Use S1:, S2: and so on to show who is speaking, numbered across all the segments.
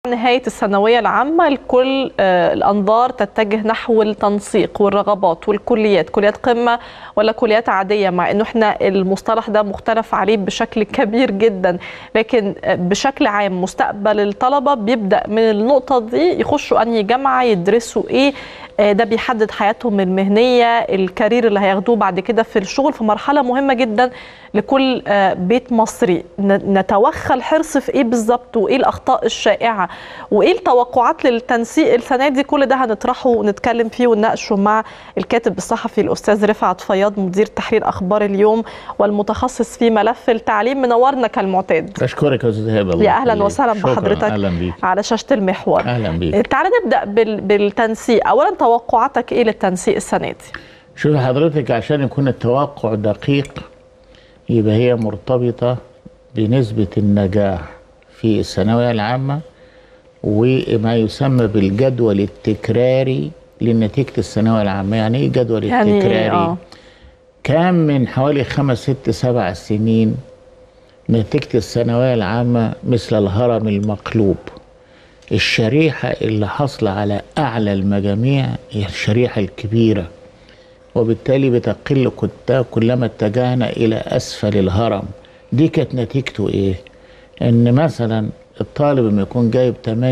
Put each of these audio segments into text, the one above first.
S1: نهاية الثانوية العامة الكل آه، الأنظار تتجه نحو التنسيق والرغبات والكليات كليات قمة ولا كليات عادية مع أنه احنا المصطلح ده مختلف عليه بشكل كبير جدا لكن آه، بشكل عام مستقبل الطلبة بيبدأ من النقطة دي يخشوا أنهي جامعة يدرسوا إيه آه، ده بيحدد حياتهم المهنية الكارير اللي هياخدوه بعد كده في الشغل في مرحلة مهمة جدا لكل آه، بيت مصري ن- نتوخى الحرص في ايه بالظبط وايه الاخطاء الشائعه وايه التوقعات للتنسيق السنه دي كل ده هنطرحه ونتكلم فيه ونناقشه مع الكاتب الصحفي الاستاذ رفعت فياض مدير تحرير اخبار اليوم والمتخصص في ملف التعليم منورنا كالمعتاد
S2: اشكرك يا استاذ هبه الله
S1: يا اهلا
S2: يخليك.
S1: وسهلا
S2: شكراً.
S1: بحضرتك
S2: اهلا بيك
S1: على شاشه المحور
S2: اهلا بيك
S1: تعالى نبدا بال- بالتنسيق اولا توقعاتك ايه للتنسيق السنه دي
S2: شوف حضرتك عشان يكون التوقع دقيق يبقى هي مرتبطه بنسبه النجاح في الثانويه العامه وما يسمى بالجدول التكراري لنتيجه الثانويه العامه يعني ايه جدول
S1: يعني
S2: التكراري
S1: اه
S2: كان من حوالي خمس ست سبع سنين نتيجة الثانوية العامة مثل الهرم المقلوب الشريحة اللي حصل على أعلى المجاميع هي الشريحة الكبيرة وبالتالي بتقل كتا- كلما اتجهنا إلى أسفل الهرم دي كانت نتيجته إيه؟ إن مثلا الطالب لما يكون جايب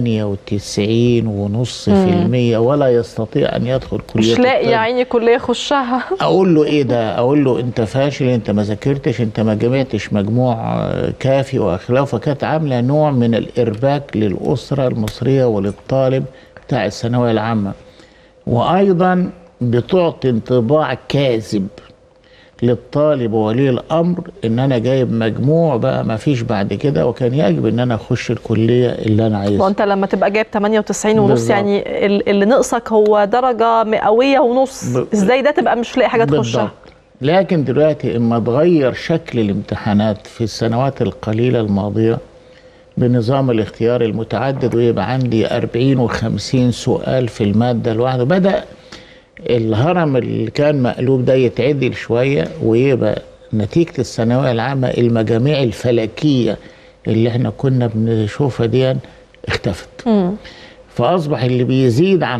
S2: 98 ونص في المية ولا يستطيع أن يدخل كلية
S1: مش لاقي
S2: الطب.
S1: يا عيني كليه يخشها
S2: اقول له ايه ده اقول له انت فاشل انت ما ذاكرتش انت ما جمعتش مجموع آه، كافي واخلاق فكانت عامله نوع من الارباك للاسره المصريه وللطالب بتاع الثانويه العامه وايضا بتعطي انطباع كاذب للطالب وولي الامر ان انا جايب مجموع بقى ما فيش بعد كده وكان يجب ان انا اخش الكليه اللي انا عايزها
S1: وانت لما تبقى جايب 98 ونص
S2: بالظبط.
S1: يعني ال- اللي ناقصك هو درجه مئويه ونص
S2: ب-
S1: ازاي ده تبقى مش لاقي حاجه تخشها
S2: بالضبط. لكن دلوقتي اما تغير شكل الامتحانات في السنوات القليله الماضيه بنظام الاختيار المتعدد ويبقى عندي 40 و50 سؤال في الماده الواحده بدا الهرم اللي كان مقلوب ده يتعدل شويه ويبقى نتيجه الثانويه العامه المجاميع الفلكيه اللي احنا كنا بنشوفها دي اختفت فأصبح اللي بيزيد عن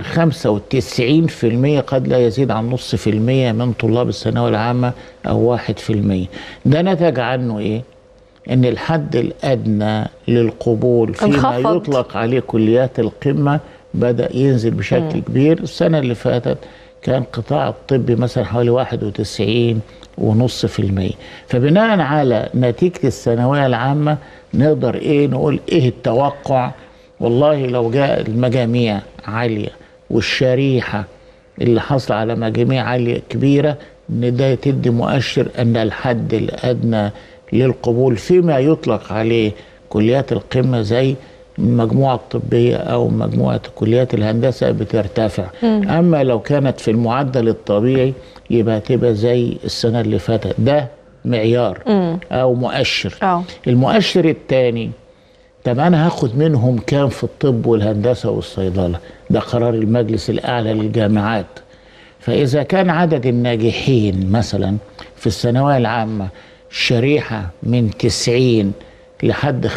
S2: 95% قد لا يزيد عن نص في المية من طلاب الثانوية العامة أو واحد في المية ده نتج عنه إيه؟ إن الحد الأدنى للقبول فيما
S1: انخفض.
S2: يطلق عليه كليات القمة بدأ ينزل بشكل كبير السنة اللي فاتت كان قطاع الطب مثلا حوالي 91 ونص في المية فبناء على نتيجة الثانوية العامة نقدر ايه نقول ايه التوقع والله لو جاء المجاميع عالية والشريحة اللي حصل على مجاميع عالية كبيرة ان ده تدي مؤشر ان الحد الادنى للقبول فيما يطلق عليه كليات القمة زي المجموعة الطبية أو مجموعة كليات الهندسة بترتفع أما لو كانت في المعدل الطبيعي يبقى تبقى زي السنة اللي فاتت ده معيار أو مؤشر
S1: اه
S2: المؤشر الثاني طب أنا هاخد منهم كام في الطب والهندسة والصيدلة ده قرار المجلس الأعلى للجامعات فإذا كان عدد الناجحين مثلا في الثانوية العامة شريحة من 90 لحد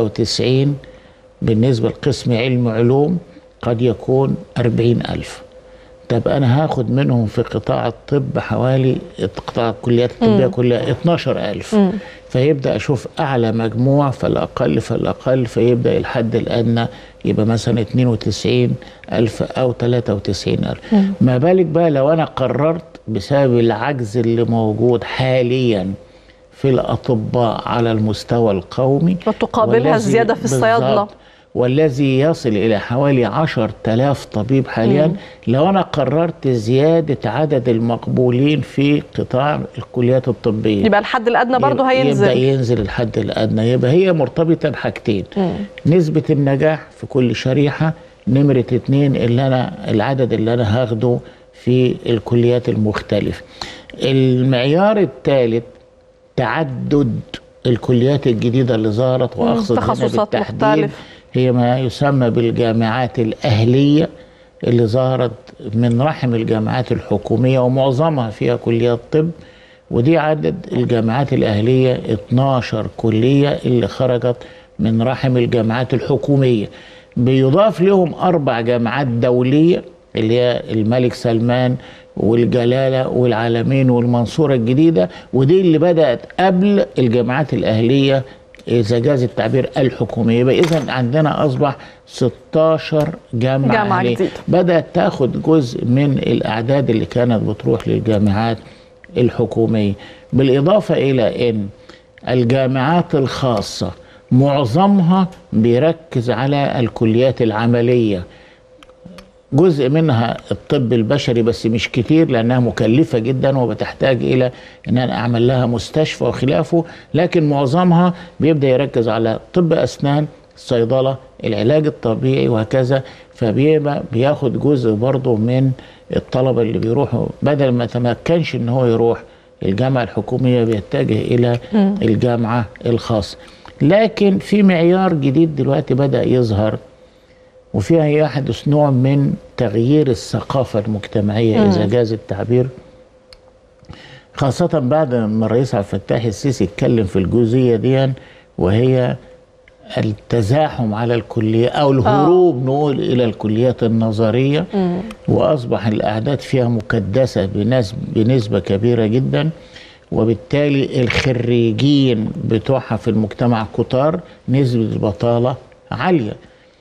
S2: 95 بالنسبة لقسم علم علوم قد يكون 40 ألف طب أنا هاخد منهم في قطاع الطب حوالي قطاع الكليات الطبية كلها 12 ألف فيبدأ أشوف أعلى مجموع فالأقل فالأقل فيبدأ الحد الأدنى يبقى مثلا 92 ألف أو 93 ألف ما بالك بقى لو أنا قررت بسبب العجز اللي موجود حاليا في الأطباء على المستوى القومي
S1: وتقابلها
S2: والذي-
S1: الزيادة في الصيادلة.
S2: بالظبط. والذي يصل إلى حوالي عشر تلاف طبيب حاليا لو أنا قررت زيادة عدد المقبولين في قطاع الكليات الطبية
S1: يبقى الحد الادنى برضه
S2: يبقى
S1: هينزل
S2: ينزل الحد الأدنى يبقى هي مرتبطة بحاجتين نسبة النجاح في كل شريحة نمرة اتنين اللي أنا العدد اللي أنا هاخده في الكليات المختلفة المعيار الثالث تعدد الكليات الجديدة اللي ظهرت وأقصد هنا
S1: تخصصات
S2: بالتحديد
S1: مختلفة.
S2: هي ما يسمى بالجامعات الأهلية اللي ظهرت من رحم الجامعات الحكومية ومعظمها فيها كليات طب ودي عدد الجامعات الأهلية 12 كلية اللي خرجت من رحم الجامعات الحكومية بيضاف لهم اربع جامعات دوليه اللي هي الملك سلمان والجلاله والعالمين والمنصوره الجديده ودي اللي بدات قبل الجامعات الاهليه اذا جاز التعبير الحكوميه يبقى اذا عندنا اصبح 16 جامعه,
S1: جامعة
S2: أهلية.
S1: جديدة.
S2: بدات تاخد جزء من الاعداد اللي كانت بتروح للجامعات الحكوميه بالاضافه الى ان الجامعات الخاصه معظمها بيركز على الكليات العمليه جزء منها الطب البشري بس مش كتير لانها مكلفه جدا وبتحتاج الى ان انا اعمل لها مستشفى وخلافه لكن معظمها بيبدا يركز على طب اسنان الصيدله العلاج الطبيعي وهكذا فبيبقى بياخد جزء برضه من الطلبه اللي بيروحوا بدل ما تمكنش ان هو يروح الجامعه الحكوميه بيتجه الى الجامعه الخاصه لكن في معيار جديد دلوقتي بدا يظهر وفيها يحدث نوع من تغيير الثقافة المجتمعية إذا جاز التعبير خاصة بعد ما الرئيس عبد الفتاح السيسي اتكلم في الجزئية دي وهي التزاحم على الكلية أو الهروب نقول إلى الكليات النظرية وأصبح الأعداد فيها مكدسة بنسبة, بنسبة كبيرة جدا وبالتالي الخريجين بتوعها في المجتمع كتار نسبة البطالة عالية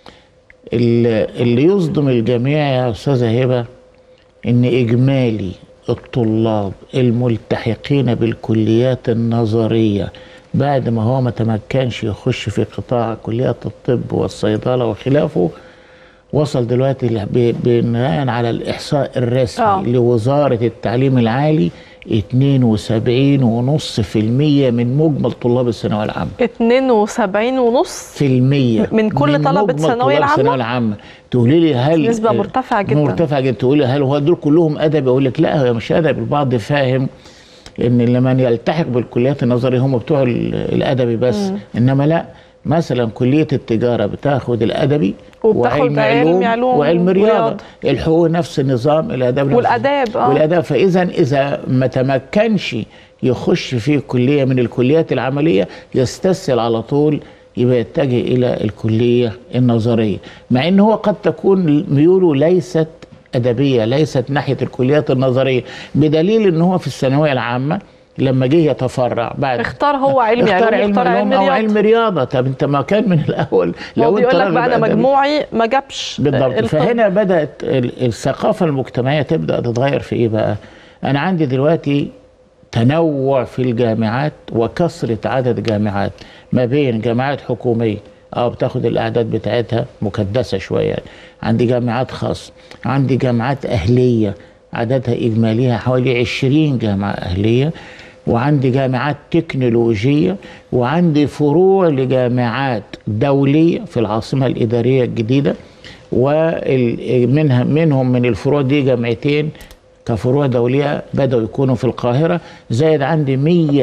S2: اللي اللي يصدم الجميع يا استاذه هبه ان اجمالي الطلاب الملتحقين بالكليات النظريه بعد ما هو ما تمكنش يخش في قطاع كليات الطب والصيدله وخلافه وصل دلوقتي ل- ب- بناء على الاحصاء الرسمي
S1: آه.
S2: لوزاره التعليم العالي 72.5% من مجمل طلاب الثانويه العامه
S1: 72 ونص
S2: في المية
S1: من كل طلبة
S2: مجمل
S1: الثانوية
S2: طلاب
S1: العامة؟
S2: الثانوية العامة تقولي لي هل
S1: نسبة مرتفعة جدا.
S2: مرتفعة جدا تقولي لي هل هو دول كلهم أدبي أقول لك لا هو مش أدبي البعض فاهم إن لمن يلتحق بالكليات النظرية هم بتوع ال- الأدبي بس إنما لا مثلا كلية التجارة بتاخد الأدبي
S1: وبتاخد
S2: وعلم
S1: علم
S2: علوم
S1: علوم
S2: وعلم رياضة
S1: ورياضة.
S2: الحقوق نفس النظام الآداب نفس
S1: والآداب، آه.
S2: والآداب فإذا إذا ما تمكنش يخش في كلية من الكليات العملية يستسهل على طول يبقى يتجه إلى الكلية النظرية مع إن هو قد تكون ميوله ليست أدبية ليست ناحية الكليات النظرية بدليل إن هو في الثانوية العامة لما جه يتفرع بعد
S1: اختار هو علم
S2: اختار
S1: علوم
S2: علم
S1: اختار علم
S2: علوم او
S1: رياضة
S2: علم رياضه طب انت ما كان من الاول
S1: هو
S2: انت
S1: بيقول لك
S2: راجل
S1: بقى انا
S2: أدبي.
S1: مجموعي ما جابش
S2: بالضبط
S1: الطب.
S2: فهنا بدات ال- الثقافه المجتمعيه تبدا تتغير في ايه بقى انا عندي دلوقتي تنوع في الجامعات وكثره عدد جامعات ما بين جامعات حكوميه اه بتاخد الاعداد بتاعتها مكدسه شويه يعني. عندي جامعات خاصه عندي جامعات اهليه عددها اجماليها حوالي 20 جامعه اهليه وعندي جامعات تكنولوجيه وعندي فروع لجامعات دوليه في العاصمه الاداريه الجديده ومنها منهم من الفروع دي جامعتين كفروع دولية بدأوا يكونوا في القاهرة زائد عندي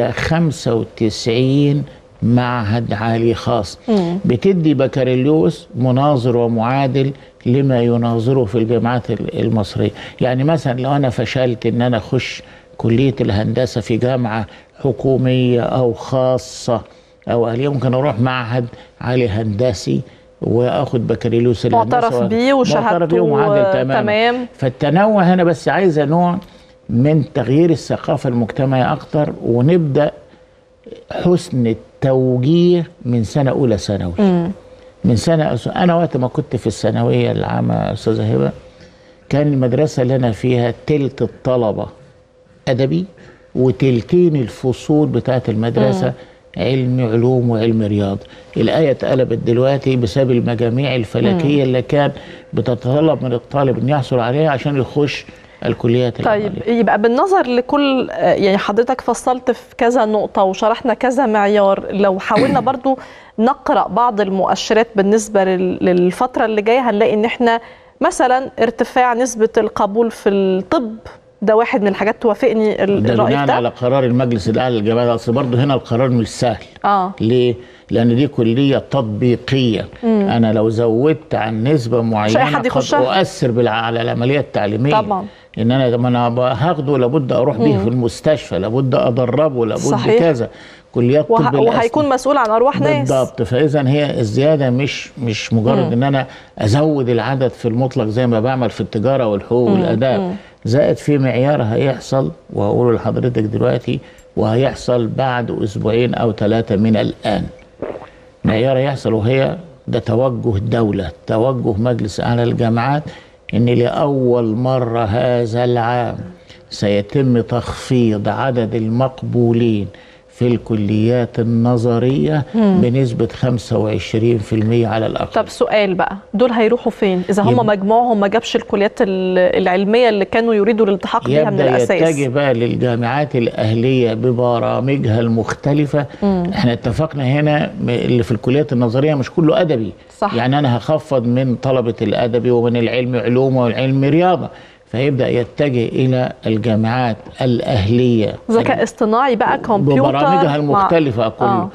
S2: 195 معهد عالي خاص بتدي بكالوريوس مناظر ومعادل لما يناظره في الجامعات ال- المصرية يعني مثلا لو أنا فشلت إن أنا أخش كلية الهندسة في جامعة حكومية أو خاصة أو أهلية ممكن أروح معهد عالي هندسي واخد بكالوريوس الهندسة
S1: معترف
S2: و-
S1: بيه وشهادته
S2: معترف بيه ومعدل تمام
S1: تمام.
S2: فالتنوع هنا بس عايزه نوع من تغيير الثقافه المجتمعيه اكتر ونبدا حسن التوجيه من سنه اولى ثانوي من سنه أس- انا وقت ما كنت في الثانويه العامه يا استاذه هبه كان المدرسه اللي انا فيها تلت الطلبه ادبي وتلتين الفصول بتاعت المدرسه علم علوم وعلم رياضه الايه اتقلبت دلوقتي بسبب المجاميع الفلكيه اللي كان بتتطلب من الطالب ان يحصل عليها عشان يخش الكليات
S1: طيب
S2: العمليه
S1: يبقى بالنظر لكل آه، يعني حضرتك فصلت في كذا نقطة وشرحنا كذا معيار لو حاولنا برضو نقرأ بعض المؤشرات بالنسبة لل- للفترة اللي جاية هنلاقي ان احنا مثلا ارتفاع نسبة القبول في الطب ده واحد من الحاجات توافقني ال-
S2: ده
S1: الرأي
S2: بناء
S1: ده
S2: على قرار المجلس الاعلى للجامعات اصل برضه هنا القرار مش سهل
S1: اه
S2: ليه؟ لأن دي كلية تطبيقية أنا لو زودت عن نسبة معينة
S1: حد
S2: قد
S1: يخشها.
S2: أؤثر بالع- على العملية التعليمية
S1: طبعا.
S2: إن أنا لما أنا ب- هاخده لابد أروح بيه في المستشفى لابد أدربه لابد
S1: صحيح.
S2: كذا كليات طب
S1: وه...
S2: الأسنان.
S1: وهيكون مسؤول عن ارواح ناس
S2: بالضبط فاذا هي الزياده مش مش مجرد ان انا ازود العدد في المطلق زي ما بعمل في التجاره والحقوق والاداب زائد في معيار هيحصل وهقوله لحضرتك دلوقتي وهيحصل بعد اسبوعين او ثلاثه من الان معيار هيحصل وهي ده توجه الدوله توجه مجلس اعلى الجامعات ان لاول مره هذا العام سيتم تخفيض عدد المقبولين في الكليات النظريه بنسبه 25% على الاقل
S1: طب سؤال بقى دول هيروحوا فين اذا هم
S2: يب-
S1: مجموعهم ما جابش الكليات ال- العلميه اللي كانوا يريدوا الالتحاق بها من
S2: يبدا
S1: الاساس
S2: يتجه بقى للجامعات الاهليه ببرامجها المختلفه احنا اتفقنا هنا م- اللي في الكليات النظريه مش كله ادبي
S1: صح.
S2: يعني انا هخفض من طلبه الادبي ومن العلم علوم والعلم رياضه فيبدا يتجه الى الجامعات الاهليه
S1: ذكاء اصطناعي بقى كمبيوتر
S2: ببرامجها
S1: مع-
S2: المختلفة كله
S1: آه.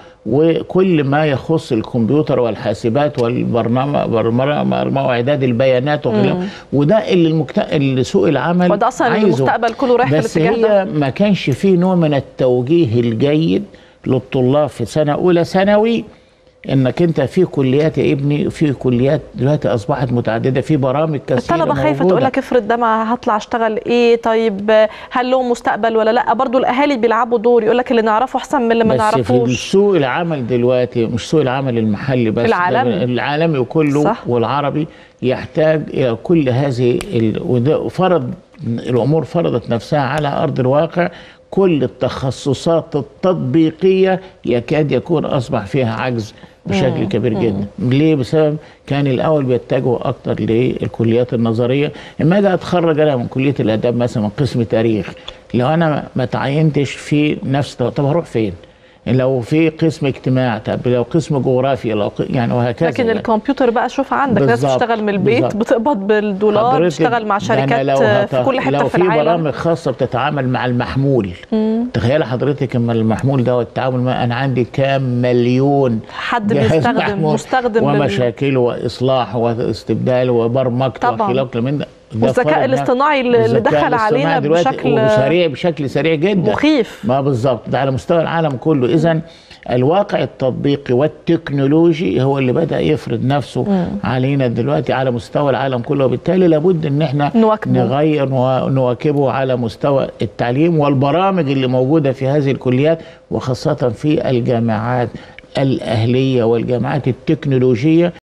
S2: وكل ما يخص الكمبيوتر والحاسبات والبرنامج برمجة واعداد البيانات وخلافه وده اللي, المكت... اللي سوق العمل
S1: وده أصلاً
S2: عايزه.
S1: المستقبل كله رايح في
S2: بس
S1: الاتجاه
S2: هي ما كانش فيه نوع من التوجيه الجيد للطلاب في سنة أولى ثانوي انك انت في كليات يا ابني في كليات دلوقتي اصبحت متعدده في برامج كثيره
S1: الطلبه خايفه
S2: موجودة.
S1: تقول لك افرض ده ما هطلع اشتغل ايه طيب هل له مستقبل ولا لا برضو الاهالي بيلعبوا دور يقول لك اللي نعرفه احسن من اللي ما
S2: بس في
S1: نعرفوش
S2: سوق العمل دلوقتي مش سوق العمل المحلي بس
S1: العالمي.
S2: ده العالمي كله
S1: صح.
S2: والعربي يحتاج الى كل هذه ال... وده فرض الامور فرضت نفسها على ارض الواقع كل التخصصات التطبيقيه يكاد يكون اصبح فيها عجز بشكل كبير جدا ليه بسبب كان الاول بيتجهوا اكتر للكليات النظريه اما اجي اتخرج انا من كليه الاداب مثلا من قسم تاريخ لو انا ما تعينتش في نفس طب هروح فين لو في قسم اجتماع طب لو قسم جغرافيا لو ق- يعني وهكذا
S1: لكن
S2: يعني.
S1: الكمبيوتر بقى شوف عندك ناس
S2: بالظبط،
S1: بتشتغل من البيت
S2: بالظبط.
S1: بتقبض بالدولار
S2: حضرتك
S1: بتشتغل مع
S2: ده أنا
S1: شركات
S2: لو هت-
S1: في كل حته
S2: لو
S1: في العالم
S2: برامج خاصه بتتعامل مع المحمول تخيل حضرتك اما المحمول ده والتعامل معه انا عندي كام مليون
S1: حد
S2: جهاز
S1: بيستخدم
S2: محمول
S1: مستخدم لل-
S2: ومشاكله واصلاحه واستبداله وبرمجته
S1: طبعاً.
S2: وخلافه من ده ده
S1: والذكاء
S2: فرض
S1: الاصطناعي اللي اللي
S2: الذكاء
S1: دخل
S2: الاصطناعي
S1: علينا
S2: دلوقتي
S1: بشكل
S2: وسريع بشكل سريع جدا
S1: مخيف
S2: ما بالظبط ده على مستوى العالم كله اذا الواقع التطبيقي والتكنولوجي هو اللي بدا يفرض نفسه علينا دلوقتي على مستوى العالم كله وبالتالي لابد ان احنا
S1: نواكبه.
S2: نغير ونواكبه على مستوى التعليم والبرامج اللي موجوده في هذه الكليات وخاصه في الجامعات الاهليه والجامعات التكنولوجيه